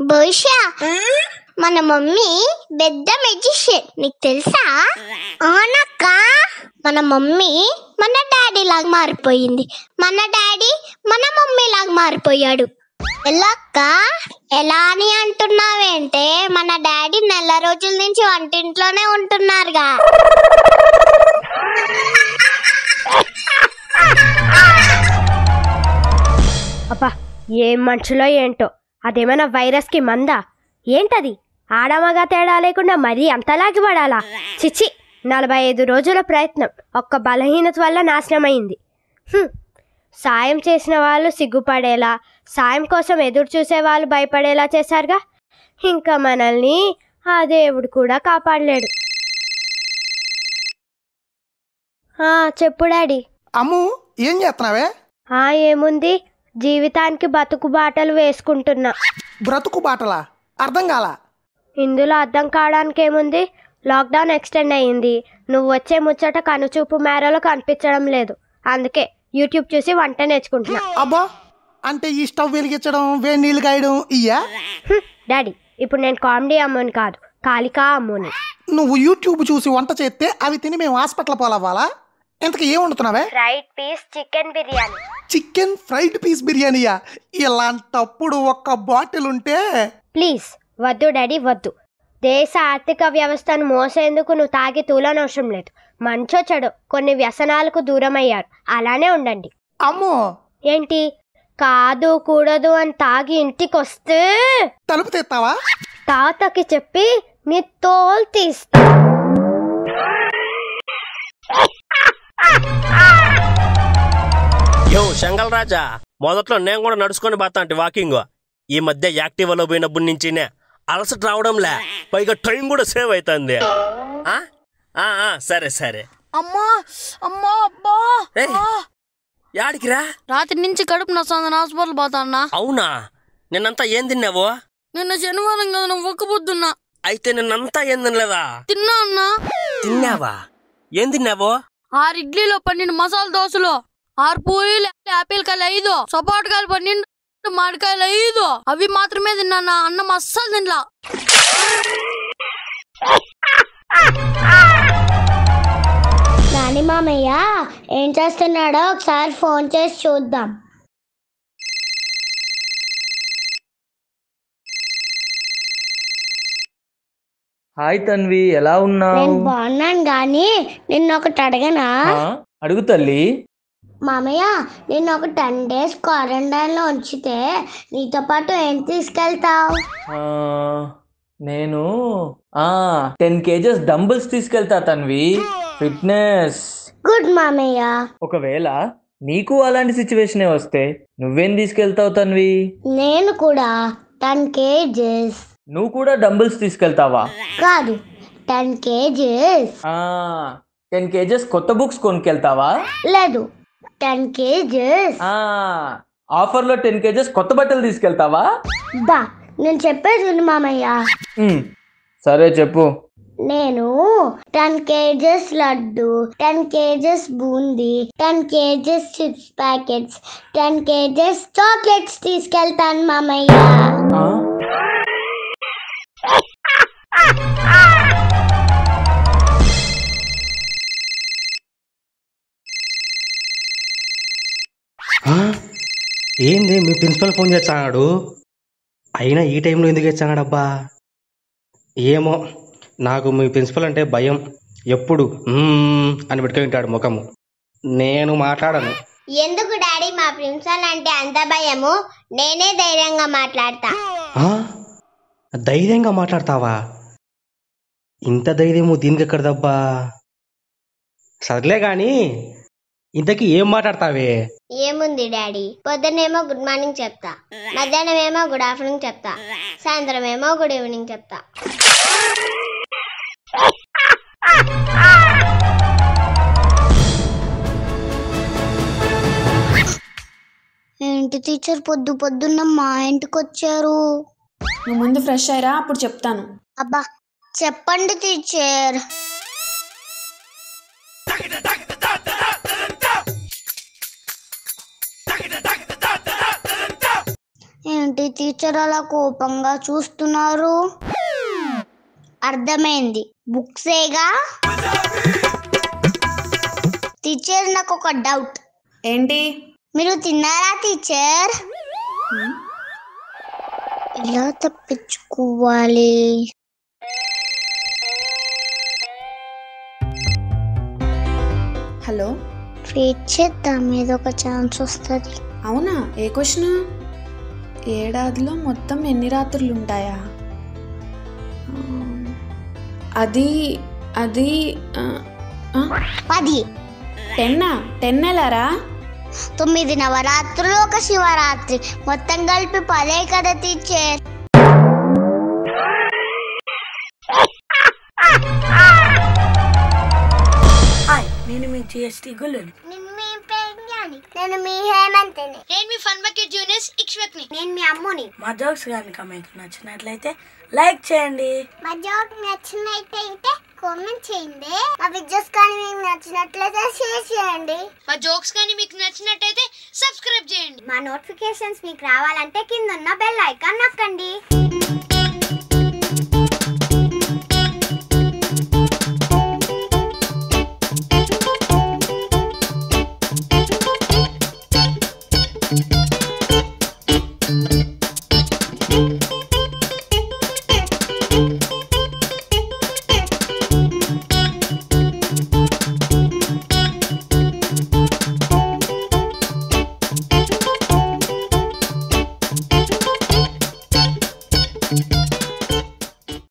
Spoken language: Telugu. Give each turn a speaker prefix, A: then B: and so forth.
A: బహుశా మన మమ్మీ పెద్ద మెజిషియన్ నీకు తెలుసా అవునక్క మన మమ్మీ మన డాడీ లాగా మారిపోయింది మన డాడీ మన మమ్మీ లాగా మారిపోయాడు ఎలా అక్క ఎలా అని అంటున్నావేంటే మన డాడీ నెల రోజుల నుంచి వంటింట్లోనే ఉంటున్నారుగా
B: అబ్బా ఏం మనుషులో ఏంటో అదేమైనా వైరస్కి మందా ఏంటది ఆడమగా తేడా లేకుండా మరీ అంతలాగి పడాలా చిచ్చి నలభై ఐదు రోజుల ప్రయత్నం ఒక్క బలహీనత వల్ల నాశనమైంది హ్మ్. సాయం చేసిన వాళ్ళు సిగ్గుపడేలా సాయం కోసం ఎదురు చూసే వాళ్ళు భయపడేలా చేశారుగా ఇంకా మనల్ని ఆ దేవుడు కూడా కాపాడలేడు ఆ, చెప్పు డాడీ
C: అమ్ము ఏం చేస్తున్నావే
B: ఆ ఏముంది జీవితానికి బతుకు బాటలు వేసుకుంటున్నా
C: బ్రతుకు బాటలా అర్థం కాలా
B: ఇందులో అర్థం కావడానికి ఏముంది లాక్డౌన్ ఎక్స్టెండ్ అయ్యింది నువ్వు వచ్చే ముచ్చట కనుచూపు మేరలో కనిపించడం లేదు అందుకే యూట్యూబ్ చూసి వంట నేర్చుకుంటున్నా
C: అబ్బా అంటే ఈ స్టవ్ వెలిగించడం వేడి నీళ్ళు కాయడం ఇయ్యా
B: హ్మ్, డాడీ ఇప్పుడు నేను కామెడీ అమ్మని కాదు కాళికా అమ్ముని
C: నువ్వు యూట్యూబ్ చూసి వంట చేస్తే అవి తిని మేము హాస్పిటల్ పోలవ్వాలా ఇంతకు ఏం వండుతున్నావే
B: fried piece chicken biryani
C: chicken fried piece బిర్యానీయా ఇలాంటప్పుడు ఒక్క బాటిల్ ఉంటే
B: ప్లీజ్ వద్దు డాడీ వద్దు దేశ ఆర్థిక వ్యవస్థను మోసేందుకు నువ్వు తాగి తూలనవసరం లేదు మంచో చెడు కొన్ని వ్యసనాలకు దూరమయ్యారు అలానే ఉండండి
C: అమ్మో
B: ఏంటి కాదు కూడదు అని తాగి ఇంటికి వస్తే
C: తలుపు తెస్తావా
B: తాతకి చెప్పి నీ తోలు తీస్తా
D: యో శంగల్ రాజా మొదట్లో నేను కూడా నడుచుకొని పోతా అంటే వాకింగ్ ఈ మధ్య యాక్టివాలో పోయినప్పటి నుంచినే అలసట రావడంలే పైగా టైం కూడా సేవ్ అవుతుంది ఆ? ఆ, ఆ, సరే సరే
E: అమ్మా అమ్మా అబ్బా
D: ఏయ్, యాడికిరా
E: రాత్రి నుంచి కడుపు నొస్తుంది హాస్పిటల్ పోతా అన్నా
D: అవునా నిన్నంతా ఏం తిన్నావు
E: నిన్న శనివారం కదా నువ్వు ఒక్క పొద్దున్నా
D: అయితే నిన్నంతా ఏం తినలేదా
E: తిన్నా అన్నా
D: తిన్నావా ఏం తిన్నావు
E: ఆరు ఇడ్లీలో పన్నెండు మసాలా దోశలు ఆరు పూరీలు యాపిల్ కాయలు ఐదు సపోటకాయలు పన్నెండు మామిడికాయలు ఐదు అవి మాత్రమే తిన్నా అన్నం అస్సలు తినలా
A: నాని మామయ్య ఏం చేస్తున్నాడో ఒకసారి ఫోన్ చేసి చూద్దాం
F: హాయ్ తన్వి ఎలా ఉన్నావు
A: నేను బాగున్నాను కానీ నిన్న ఒకటి అడగనా
F: అడుగు తల్లి
A: మామయ్య నేను ఒక టెన్ డేస్ క్వారంటైన్ లో ఉంచితే నీతో పాటు ఏం తీసుకెళ్తావు
F: ఆ, నేను ఆ టెన్ కేజెస్ డంబుల్స్ తీసుకెళ్తా తన్వి ఫిట్నెస్
A: గుడ్ మామయ్య
F: ఒకవేళ నీకు అలాంటి సిచ్యువేషన్ వస్తే నువ్వేం తీసుకెళ్తావు తన్వి
A: నేను కూడా టెన్ కేజెస్
F: నువ్వు కూడా డంబుల్స్ తీసుకెళ్తావా
A: కాదు టెన్ కేజెస్
F: ఆ టెన్ కేజెస్ కొత్త బుక్స్ కొనుక్కెళ్తావా
A: లేదు టెన్ కేజెస్
F: ఆ ఆఫర్లో టెన్ కేజెస్ కొత్త బట్టలు తీసుకెళ్తావా
A: బా నేను చెప్పేది విను మామయ్య
F: ఉమ్, సరే చెప్పు
A: నేను ten kgs laddu ten kgs boondi ten kgs chips packets ten kgs chocolates తీసుకెళ్తాను మామయ్య
F: ఆ?
G: ఆ? ఏంది మీ ప్రిన్సిపల్ ఫోన్ చేస్తాడు అయినా ఈ టైంలో ఎందుకు వచ్చాడబ్బా ఏమో నాకు మీ ప్రిన్సిపల్ అంటే భయం ఎప్పుడు "మ్మ్" అని పెట్టుకుని ఉంటాడు ముఖము నేను మాట్లాడను
A: ఎందుకు డాడీ మా ప్రిన్సిపల్ అంటే అంత భయము నేనే ధైర్యంగా మాట్లాడతా
G: ఆ? ధైర్యంగా మాట్లాడతావా ఇంత ధైర్యము దీనికి ఎక్కడదబ్బా సర్లే గాని ఇంతకీ ఏం మాట్లాడతావే
A: ఏముంది డాడీ పొద్దునేమో గుడ్ మార్నింగ్ చెప్తా మధ్యాహ్నం ఏమో గుడ్ ఆఫ్టర్నూన్ చెప్తా సాయంత్రం ఏమో గుడ్ ఈవినింగ్ చెప్తా ఏంటి టీచర్ పొద్దు పొద్దున్న మా ఇంటికి వచ్చారు
H: నువ్వు ముందు ఫ్రెష్ అయ్యరా అప్పుడు చెప్తాను
A: అబ్బా చెప్పండి టీచర్ ఏం ఏంటి టీచర్ అలా కోపంగా చూస్తున్నారు అర్థమైంది బుక్సేగా టీచర్ నాకు ఒక డౌట్
H: ఏంటి
A: మీరు తిన్నారా టీచర్ ఎలా తప్పించుకోవాలి
H: హలో
A: వెయిట్ చేద్దాం మీద ఒక ఛాన్స్ వస్తుంది
H: అవునా ఏ క్వశ్చన్ ఏడాదిలో మొత్తం ఎన్ని రాత్రులు ఉంటాయా ఆ, అది అది ఆ, ఆ,
A: పది
H: టెన్నా టెన్ ఎలారా
A: తొమ్మిది నవరాత్రులు ఒక శివరాత్రి మొత్తం కలిపి పదే కదా టీచర్
I: నేను మీ జిఎస్టీ గుల్లుని
A: నేను మీ హేమంత్ని నేను మీ ఫన్ బకెట్ జూనియర్స్ ఇక్ష్వక్ని నేను మీ అమ్ముని
I: మా జోక్స్ కనుక మీకు నచ్చినట్లయితే లైక్ చేయండి
A: మా జోక్ నచ్చినట్టయితే కామెంట్ చేయండి మా వీడియోస్ కానీ మీకు నచ్చినట్లయితే షేర్ చేయండి
E: మా జోక్స్ కానీ మీకు నచ్చినట్టయితే సబ్స్క్రైబ్ చేయండి
A: మా నోటిఫికేషన్స్ మీకు రావాలంటే కింద ఉన్న బెల్ ఐకాన్ నొక్కండి